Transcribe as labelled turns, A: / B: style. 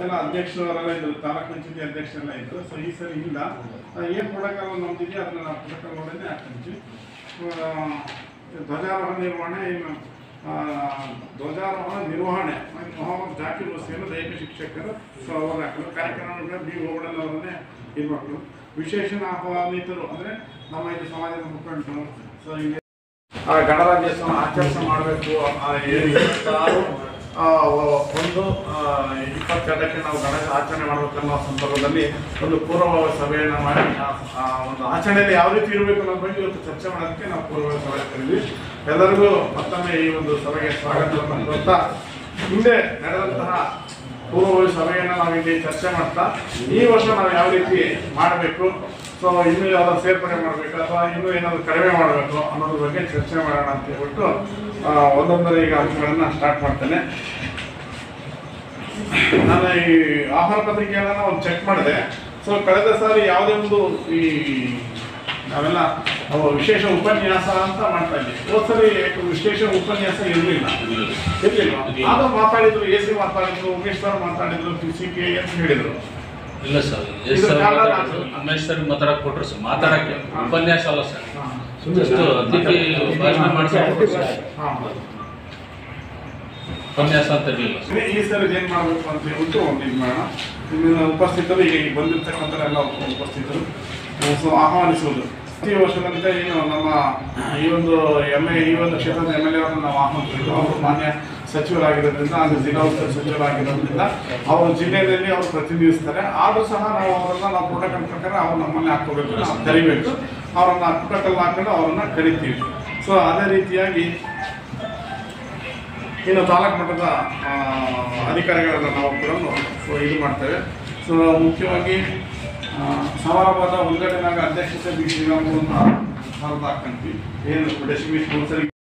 A: ಎಲ್ಲ ಅಧ್ಯಕ್ಷರೆಲ್ಲ ಇದ್ರು ತಾಲೂಕು ಪಂಚಾಯತಿ ಅಧ್ಯಕ್ಷರೆಲ್ಲ ಇದ್ರು ಸೊ ಈ ಸರಿ ಇಲ್ಲ ಏನು ಪ್ರೋಟೋಕಾಲ್ ನಮ್ದಿದೆಯೋ ಅದನ್ನ ನಾವು ಪ್ರೋಟೋಕಾಲ್ ಒಳಗಡೆ ಹಾಕ್ತೀವಿ ಧ್ವಜಾರೋಹಣ ನಿರ್ವಹಣೆ ಇನ್ನು ಆ, ಧ್ವಜಾರೋಹಣ ನಿರ್ವಹಣೆ ಮೊಹಮ್ಮದ್ ಜಾಕಿರ್ ಹುಸೇನ್ ದೈಹಿಕ ಶಿಕ್ಷಕರು ಸೊ ಅವರು ಹಾಕಲು ಕಾರ್ಯಕ್ರಮಗಳ ಬಿ ಓಬಣ್ಣನವರನ್ನೇ ಇದು ಮಾಡಲು ವಿಶೇಷ ಆಹ್ವಾನಿತರು ಅಂದರೆ ನಮ್ಮ ಇದು ಸಮಾಜದ ಮುಖಂಡರು ಸೊ ಇಲ್ಲಿ ಆ ಗಣರಾಜ್ಯೋತ್ಸವ ಆಚರಣೆ ಮಾಡಬೇಕು ಇಪ್ಪತ್ತಾರು ಆ, ಒ- ಒಂದು ಆ, ಇಪ್ಪತ್ತೆರಡಕ್ಕೆ ನಾವು ಗಣೇಶ ಆಚರಣೆ ಮಾಡಬೇಕನ್ನೋ ಸಂದರ್ಭದಲ್ಲಿ ಒಂದು ಪೂರ್ವ ಸಭೆಯನ್ನು ಮಾಡಿ ಆ- ಆ ಒಂದು ಆಚರಣೆಯಲ್ಲಿ ಯಾವ ರೀತಿ ಇರಬೇಕು ಅನ್ನೋ ಬಗ್ಗೆ ಇವತ್ತು ಚರ್ಚೆ ಮಾಡೋದಕ್ಕೆ ನಾವು ಪೂರ್ವ ಸಭೆ ಕರೆದ್ವಿ ಎಲ್ಲರಿಗೂ ಮತ್ತೊಮ್ಮೆ ಈ ಒಂದು ಸಭೆಗೆ ಸ್ವಾಗತವನ್ನು ಕೊಡ್ತಾ ಹಿಂದೆ ನಡೆದಂತಹ ಪೂರ್ವಭಾವಿ ಸಭೆಯನ್ನು ನಾವು ಇಲ್ಲಿ ಚರ್ಚೆ ಮಾಡ್ತಾ ಈ ವರ್ಷ ನಾವು ಯಾವ ರೀತಿ ಮಾಡಬೇಕು ಸೊ ಇನ್ನೂ ಯಾವ್ದಾದ್ರು ಸೇರ್ಪಡೆ ಮಾಡಬೇಕು ಅಥವಾ ಇನ್ನೂ ಏನಾದ್ರು ಕಡಿಮೆ ಮಾಡಬೇಕು ಅನ್ನೋದ್ರ ಬಗ್ಗೆ ಚರ್ಚೆ ಮಾಡೋಣ ಅಂತ ಹೇಳ್ಬಿಟ್ಟು ಆ, ಒಂದೊಂದರ ಈಗ ಅಂಶಗಳನ್ನ ಸ್ಟಾರ್ಟ್ ಮಾಡ್ತೇನೆ ನಾನು ಈ ಆಹಾರ ಪತ್ರಿಕೆಯನ್ನ ಒಂದು ಚೆಕ್ ಮಾಡಿದೆ ಸೊ ಕಳೆದ ಸಾರಿ ಯಾವುದೇ ಒಂದು ಈ ನಾವೆಲ್ಲ ಅವು ವಿಶೇಷ ಉಪನ್ಯಾಸ ಅಂತ ಮಾಡ್ತಾ ಇದ್ವಿ ಹೋದ್ ಸರಿ ವಿಶೇಷ ಉಪನ್ಯಾಸ ಇರಲಿಲ್ಲ ಇರ್ಲಿಲ್ಲ ಆಗ ಮಾತಾಡಿದ್ರು ಎ ಸಿ ಮಾತಾಡಿದ್ರು ಉಮೇಶ್ ಸರ್ ಮಾತಾಡಿದ್ರು ಪಿ ಸಿ ಕೆ ಅಂತ ಹೇಳಿದ್ರು
B: ಇಲ್ಲ ಸರ್ ಎಸ್
A: ಇದು
B: ಸರ್
A: ಕಾರಣ
B: ಮಾತಾಡಿದ್ರು
A: ನಾನು-
B: ಉಮೇಶ್ ಸರ್ ಮಾತಾಡಕ್ ಕೊಟ್ರು ಸರ್ ಮಾತಾಡಕ್ಕೆ
A: ಹಾ.
B: ಉಪನ್ಯಾಸ ಅಲ್ಲ ಸರ್
A: ಹಾ.
B: ಜಸ್ಟ್ ಅತಿಥಿ ಭಾಷಣ ಮಾಡಿಸ್ಕೊಟ್ರು ಸರ್
A: ಹಾ.
B: ಉಪನ್ಯಾಸ ಅಂತ ಇರಲಿಲ್ಲ ಸರ್
A: ಈ- ಈ ಸರಿ ಏನ್ ಮಾಡ್ಬೇಕು ಅಂತ ಹೇಳ್ಬಿಟ್ಟು ಒಂದು ಇದು ಮಾಡೋಣ ಇನ್ನು ಉಪಸ್ಥಿತರು ಈಗ ಇಲ್ಲಿ ಬಂದಿರ್ತಕ್ಕಂಥ ಎಲ್ಲ ಉಪಸ್ಥಿತರು ಸೊ ಆಹ್ವಾನಿಸುವುದು ಪ್ರತಿ ವರ್ಷದಂತೆ ಏನು ನಮ್ಮ ಈ ಒಂದು ಎಮ್ ಎ ಈ ಒಂದು ಕ್ಷೇತ್ರದ ಎಮ್ ಎಲ್ ಎ ಅವರನ್ನು ನಾವು ಆಹ್ವಾನಿಸಿದ್ದು ಅವರು ಮಾನ್ಯ ಸಚಿವರಾಗಿರೋದ್ರಿಂದ ಹಾಗೂ ಜಿಲ್ಲಾ ಉಸ್ತುವಾರಿ ಸಚಿವರಾಗಿರೋದ್ರಿಂದ ಅವರು ಜಿಲ್ಲೆಯಲ್ಲಿ ಅವರು ಪ್ರತಿನಿಧಿಸ್ತಾರೆ ಆದರೂ ಸಹ ನಾವು ಅವರನ್ನ ನಾವು ಪ್ರೋಟೋಕಾಲ್ ಪ್ರಕಾರ ಅವ್ರು ನಮ್ಮಲ್ಲಿ ಹಾಕೋಬೇಕು ನಾವು ಕರಿಬೇಕು ಅವರನ್ನ ಪ್ರೋಟೋಕಾಲ್ ಹಾಕೊಂಡು ಅವರನ್ನ ಕರಿತೀವಿ ಸೊ ಅದೇ ರೀತಿಯಾಗಿ ಇನ್ನು ತಾಲೂಕು ಮಟ್ಟದ ಆ, ಅಧಿಕಾರಿಗಳನ್ನು ನಾವು ಕೂಡ ಸೊ ಇದು ಮಾಡ್ತೇವೆ ಸೊ ಮುಖ್ಯವಾಗಿ ಆ, ಸಮಾರಂಭದ ಉದ್ಘಾಟನೆಯಾಗ ಅಧ್ಯಕ್ಷತೆ ಬಿ ಶ್ರೀರಾಮುಲು ಅಂತ ಹಾಕ್ಕೊಂತೀವಿ ಏನು ಡೆಸಿಮಿ ಸ್ಪಾನ್ಸರ್